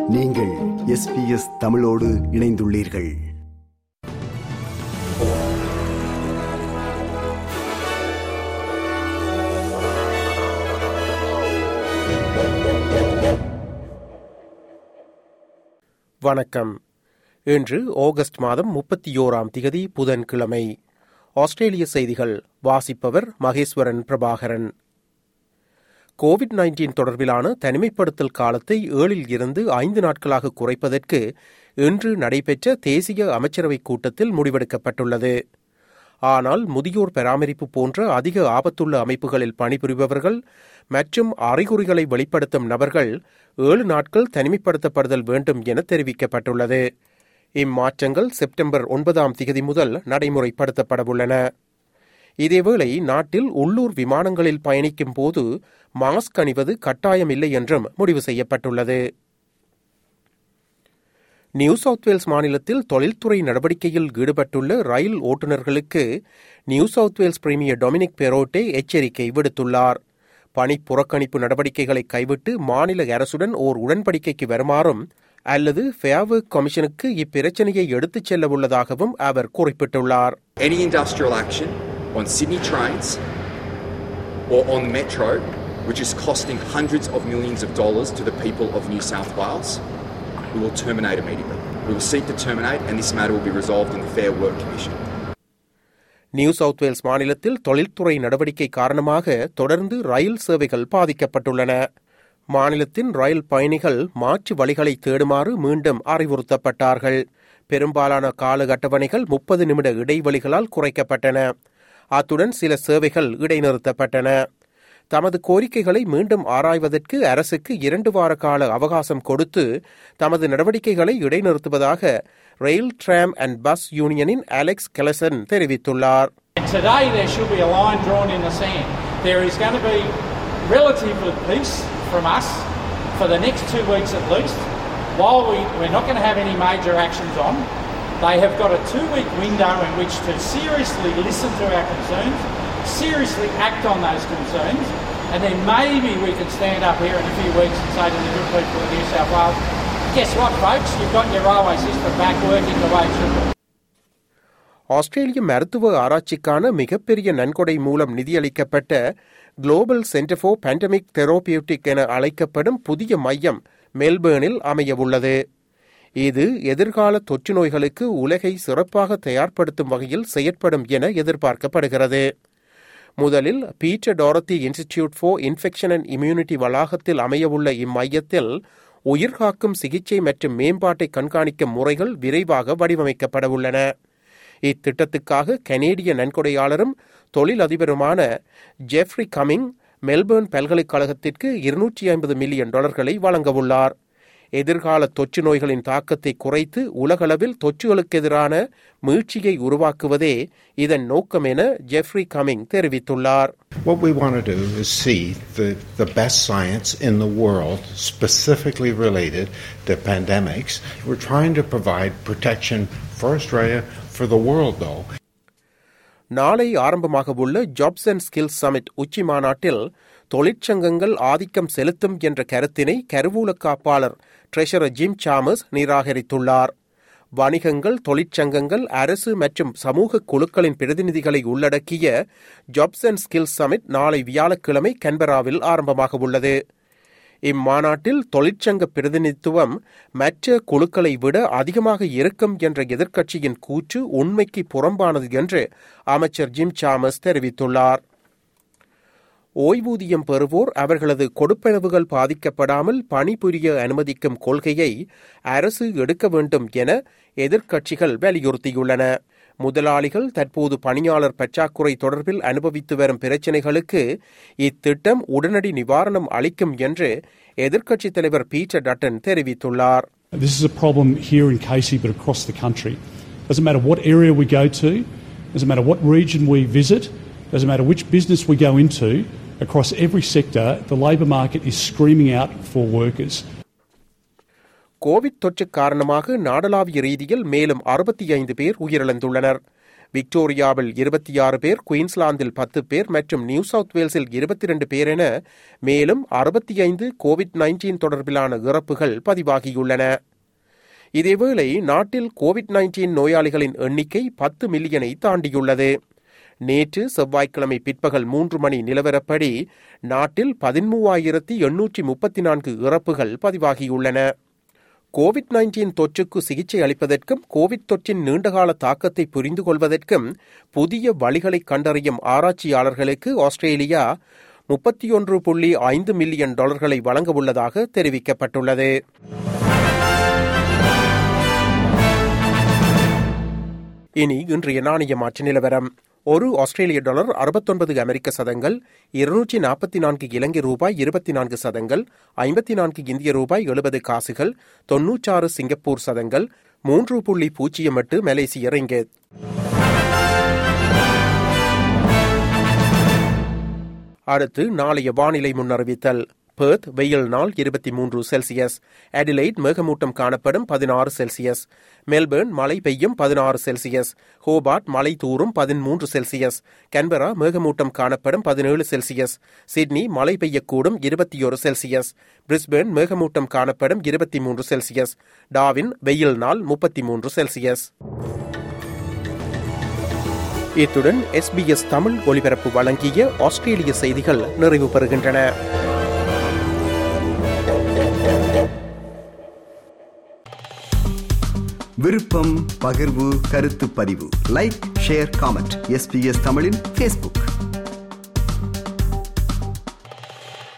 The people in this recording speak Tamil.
நீங்கள் எஸ்பிஎஸ் தமிழோடு இணைந்துள்ளீர்கள் வணக்கம் இன்று ஆகஸ்ட் மாதம் முப்பத்தி ஓராம் திகதி புதன்கிழமை ஆஸ்திரேலிய செய்திகள் வாசிப்பவர் மகேஸ்வரன் பிரபாகரன் கோவிட் நைன்டீன் தொடர்பிலான தனிமைப்படுத்தல் காலத்தை ஏழில் இருந்து ஐந்து நாட்களாக குறைப்பதற்கு இன்று நடைபெற்ற தேசிய அமைச்சரவைக் கூட்டத்தில் முடிவெடுக்கப்பட்டுள்ளது ஆனால் முதியோர் பராமரிப்பு போன்ற அதிக ஆபத்துள்ள அமைப்புகளில் பணிபுரிபவர்கள் மற்றும் அறிகுறிகளை வெளிப்படுத்தும் நபர்கள் ஏழு நாட்கள் தனிமைப்படுத்தப்படுதல் வேண்டும் என தெரிவிக்கப்பட்டுள்ளது இம்மாற்றங்கள் செப்டம்பர் ஒன்பதாம் திகதி முதல் நடைமுறைப்படுத்தப்படவுள்ளன இதேவேளை நாட்டில் உள்ளூர் விமானங்களில் பயணிக்கும் போது மாஸ்க் அணிவது கட்டாயமில்லை என்றும் முடிவு செய்யப்பட்டுள்ளது நியூ சவுத் வேல்ஸ் மாநிலத்தில் தொழில்துறை நடவடிக்கையில் ஈடுபட்டுள்ள ரயில் ஓட்டுநர்களுக்கு New South Wales premier Dominic Perrottet எச்சரிக்கை விடுத்துள்ளார் பணி புறக்கணிப்பு நடவடிக்கைகளை கைவிட்டு மாநில அரசுடன் ஓர் உடன்படிக்கைக்கு வருமாறும் அல்லது ஃபேவர்க் கமிஷனுக்கு இப்பிரச்சனையை எடுத்துச் செல்ல உள்ளதாகவும் அவர் குறிப்பிட்டுள்ளார் any industrial action on Sydney trains or on Metro, which is costing hundreds of millions of dollars to the people of New South Wales, we will terminate immediately. We will seek to terminate, and this matter will be resolved in the Fair Work Commission. New South Wales மாநிலத்தில் தொழில்துறை நடவடிக்கை காரணமாக தொடர்ந்து ரயில் சேவைகள் பாதிக்கப்பட்டுள்ளன மாநிலத்தின் ரயில் பயணிகள் மாற்று வழிகளை தேடுமாறு மீண்டும் அறிவுறுத்தப்பட்டார்கள் பெரும்பாலான கால அட்டவணைகள் முப்பது நிமிட இடைவெளிகளால் குறைக்கப்பட்டன அத்துடன் சில சேவைகள் இடைநிறுத்தப்பட்டன தமது கோரிக்கைகளை மீண்டும் ஆராய்வதற்கு அரசுக்கு இரண்டு வார கால அவகாசம் கொடுத்து தமது நடவடிக்கைகளை இடைநிறுத்துவதாக ரயில் டிராம் அண்ட் பஸ் யூனியனின் அலெக்ஸ் கெலசன் தெரிவித்துள்ளார் Today there should be a line drawn in the sand. There is going to be relatively peace from us for the next two weeks at least. While we, we're not going to have any major actions on, they have got a two week window in which to seriously listen to our concerns, seriously act on those concerns, and then maybe we can stand up here in a few weeks and say to the good people of New South Wales, guess what, folks, you've got your railway system back working the way it should be. ஆஸ்திரேலிய மருத்துவ ஆராய்ச்சிக்கான மிகப்பெரிய நன்கொடை மூலம் நிதியளிக்கப்பட்ட global centre for pandemic therapeutics என அழைக்கப்படும் புதிய மையம் மெல்பேர்னில் அமையவுள்ளது இது எதிர்கால தொற்று நோய்களுக்கு உலகை சிறப்பாக தயார்படுத்தும் வகையில் செயற்படும் என எதிர்பார்க்கப்படுகிறது முதலில் Peter Doherty institute for infection and immunity வளாகத்தில் அமையவுள்ள இம்மையத்தில் உயிர்காக்கும் சிகிச்சை மற்றும் மேம்பாட்டை கண்காணிக்கும் முறைகள் விரைவாக வடிவமைக்கப்பட உள்ளன இத்திட்டத்துக்காக கனேடிய நன்கொடையாளரும் தொழிலதிபருமான ஜெஃப்ரி கமிங் மெல்பேர்ன் பல்கலைக்கழகத்திற்கு இருநூற்றி ஐம்பது மில்லியன் டாலர்களை வழங்கவுள்ளார் எதிர்கால தொற்று நோய்களின் தாக்கத்தை குறைத்து உலகளவில் தொற்றுகளுக்கு எதிரான மீட்சியை உருவாக்குவதே இதன் நோக்கம் என ஜெஃப்ரி கமிங் தெரிவித்துள்ளார் What we want to do is see the, the best science in the world specifically related to pandemics. We're trying to provide protection for Australia, for the world though. நாளை ஆரம்பமாக உள்ள ஜாப்ஸ் அண்ட் ஸ்கில்ஸ் சமிட் உச்சி மாநாட்டில் தொழிற்சங்கங்கள் ஆதிக்கம் செலுத்தும் என்ற கருத்தினை கருவூல காப்பாளர் ட்ரெஷரர் ஜிம் சாமஸ் நிராகரித்துள்ளார் வணிகங்கள் தொழிற்சங்கங்கள் அரசு மற்றும் சமூக குழுக்களின் பிரதிநிதிகளை உள்ளடக்கிய ஜாப்ஸ் அண்ட் ஸ்கில்ஸ் சமிட் நாளை வியாழக்கிழமை கன்பராவில் ஆரம்பமாக உள்ளது இம்மாநாட்டில் தொழிற்சங்க பிரதிநிதித்துவம் மற்ற குழுக்களை விட அதிகமாக இருக்கும் என்ற எதிர்க்கட்சியின் கூற்று உண்மைக்கு புறம்பானது என்று அமைச்சர் ஜிம் சாமஸ் தெரிவித்துள்ளார் ஓய்வூதியம் பெறுவோர் அவர்களது கொடுப்பனவுகள் பாதிக்கப்படாமல் பணிபுரிய அனுமதிக்கும் கொள்கையை அரசு எடுக்க வேண்டும் என எதிர்க்கட்சிகள் வலியுறுத்தியுள்ளன முதலாளிகள் தற்போது பணியாளர் பற்றாக்குறை தொடர்பில் அனுபவித்து வரும் பிரச்சினைகளுக்கு இத்திட்டம் உடனடி நிவாரணம் அளிக்கும் என்று எதிர்க்கட்சித் தலைவர் பீட்டர் டட்டன் தெரிவித்துள்ளார் This is a problem here in Casey, but across the country. Doesn't matter what area we go to, doesn't matter what region we visit, doesn't matter which business we go into, across every sector, the labour market is screaming out for workers. Covid தொற்று காரணமாக நாடளாவிய ரீதியில் மேலும் அறுபத்தி ஐந்து பேர் உயிரிழந்துள்ளனர் விக்டோரியாவில் இருபத்தி ஆறு பேர் குயின்ஸ்லாந்தில் பத்து பேர் மற்றும் நியூ சவுத் வேல்ஸில் இருபத்தி இரண்டு பேர் என மேலும் அறுபத்தி ஐந்து கோவிட் நைன்டீன் தொடர்பிலான இறப்புகள் பதிவாகியுள்ளன இதேவேளை நாட்டில் கோவிட் நைன்டீன் நோயாளிகளின் எண்ணிக்கை பத்து மில்லியனை தாண்டியுள்ளது நேற்று செவ்வாய்க்கிழமை பிற்பகல் மூன்று மணி நிலவரப்படி நாட்டில் பதிமூவாயிரத்தி எண்ணூற்றி முப்பத்தி நான்கு இறப்புகள் பதிவாகியுள்ளன கோவிட் நைன்டீன் தொற்றுக்கு சிகிச்சை அளிப்பதற்கும் கோவிட் தொற்றின் நீண்டகால தாக்கத்தை புரிந்து கொள்வதற்கும் புதிய வழிகளை கண்டறியும் ஆராய்ச்சியாளர்களுக்கு ஆஸ்திரேலியா முப்பத்தி ஒன்று புள்ளி ஐந்து மில்லியன் டாலர்களை வழங்க உள்ளதாக தெரிவிக்கப்பட்டுள்ளது இனி இன்றைய நாணய மாற்று நிலவரம் ஒரு ஆஸ்திரேலிய டாலர் அறுபத்தொன்பது அமெரிக்க சதங்கள் இருநூற்றி நாற்பத்தி நான்கு இலங்கை ரூபாய் இருபத்தி நான்கு சதங்கள் ஐம்பத்தி நான்கு இந்திய ரூபாய் எழுபது காசுகள் தொன்னூற்றாறு சிங்கப்பூர் சதங்கள் மூன்று புள்ளி பூஜ்ஜியம் எட்டு மலேசிய ரிங்கெட் அடுத்து நாளைய வானிலை முன்னறிவித்தல் பெர்த் வெயில் நாள் இருபத்தி மூன்று செல்சியஸ் அடிலைட் மேகமூட்டம் காணப்படும் பதினாறு செல்சியஸ் மெல்பர்ன் மழை பெய்யும் பதினாறு செல்சியஸ் ஹோபார்ட் மழை தூரும் பதிமூன்று செல்சியஸ் கன்பரா மேகமூட்டம் காணப்படும் பதினேழு செல்சியஸ் சிட்னி மழை பெய்யக்கூடும் இருபத்தி ஒரு செல்சியஸ் பிரிஸ்பேர்ன் மேகமூட்டம் காணப்படும் இருபத்தி மூன்று செல்சியஸ் டாவின் வெயில் நாள் முப்பத்தி மூன்று செல்சியஸ் இத்துடன் எஸ்பிஎஸ் தமிழ் ஒலிபரப்பு வழங்கிய ஆஸ்திரேலிய செய்திகள் நிறைவு பெறுகின்றன விருப்பம் பகிர்வு கருத்து பதிவு லைக் ஷேர் காமெண்ட் எஸ்பிஎஸ் தமிழின் ஃபேஸ்புக்